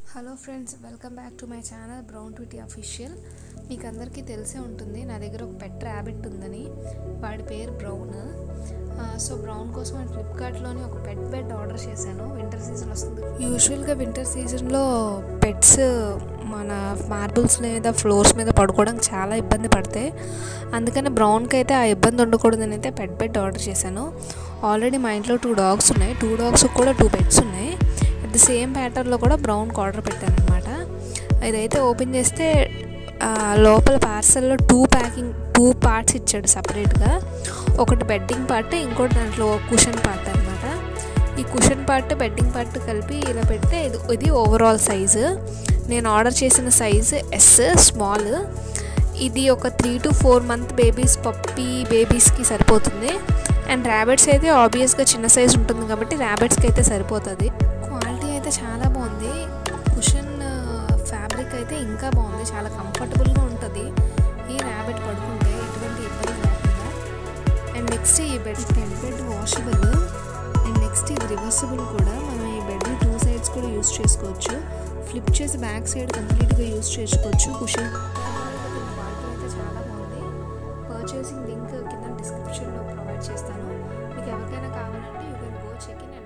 hello friends welcome back to my channel brown tweety official మీకు అందరికీ తెలిసే ఉంటుంది నా దగ్గర ఒక పెట్ ర్యాబిట్ ఉందని వాడి పేరు బ్రౌన్ సో బ్రౌన్ కోసం నేను ఫ్లిప్కార్ట్లోని ఒక పెట్ బెడ్ ఆర్డర్ చేశాను వింటర్ సీజన్ వస్తుంది యూజువల్గా వింటర్ సీజన్లో పెట్స్ మన మార్బుల్స్ మీద ఫ్లోర్స్ మీద పడుకోవడానికి చాలా ఇబ్బంది పడతాయి అందుకని బ్రౌన్కి అయితే ఆ ఇబ్బంది ఉండకూడదని అయితే పెట్ బెడ్ ఆర్డర్ చేశాను ఆల్రెడీ మా ఇంట్లో టూ డాగ్స్ ఉన్నాయి టూ డాగ్స్ కూడా టూ పెట్స్ ఉన్నాయి అట్ ది సేమ్ ప్యాటర్న్లో కూడా బ్రౌన్కి ఆర్డర్ పెట్టాను అనమాట ఇదైతే ఓపెన్ చేస్తే ఆ, లోపల పార్సల్లో టూ ప్యాకింగ్ టూ పార్ట్స్ ఇచ్చాడు సపరేట్గా ఒకటి బెడ్డింగ్ పార్ట్ ఇంకోటి దాంట్లో కుషన్ పార్ట్ అనమాట ఈ కుషన్ పార్ట్ బెడ్డింగ్ పార్ట్ కలిపి ఇలా పెడితే ఇది ఇది ఓవరాల్ సైజు నేను ఆర్డర్ చేసిన సైజు ఎస్ స్మాల్ ఇది ఒక three to four month babies puppy బేబీస్కి సరిపోతుంది అండ్ ర్యాబిట్స్ అయితే ఆబ్వియస్గా చిన్న సైజ్ ఉంటుంది కాబట్టి ర్యాబిట్స్కి అయితే సరిపోతుంది క్వాలిటీ అయితే చాలా బాగుంది కుషన్ ఫ్యాబ్రిక్ అయితే ఇంకా బాగుంది చాలా కంఫర్టబుల్గా ఉంటుంది ఈ ర్యాబిట్ పడుకుంటే ఎటువంటి ఇబ్బంది లేకుండా అండ్ నెక్స్ట్ ఈ bed bed bed washable and next ఇది రివర్సిబుల్ కూడా మనం ఈ బెడ్ టూ సైడ్స్ కూడా యూస్ చేసుకోవచ్చు ఫ్లిప్ చేసి బ్యాక్ సైడ్ కంప్లీట్గా యూస్ చేసుకోవచ్చు కుషన్ క్వాలిటీ అయితే చాలా బాగుంది పర్చేసింగ్ లింక్ కింద డిస్క్రిప్షన్లో ప్రొవైడ్ చేస్తాను మీకు ఎవరికైనా కావాలంటే you can go check in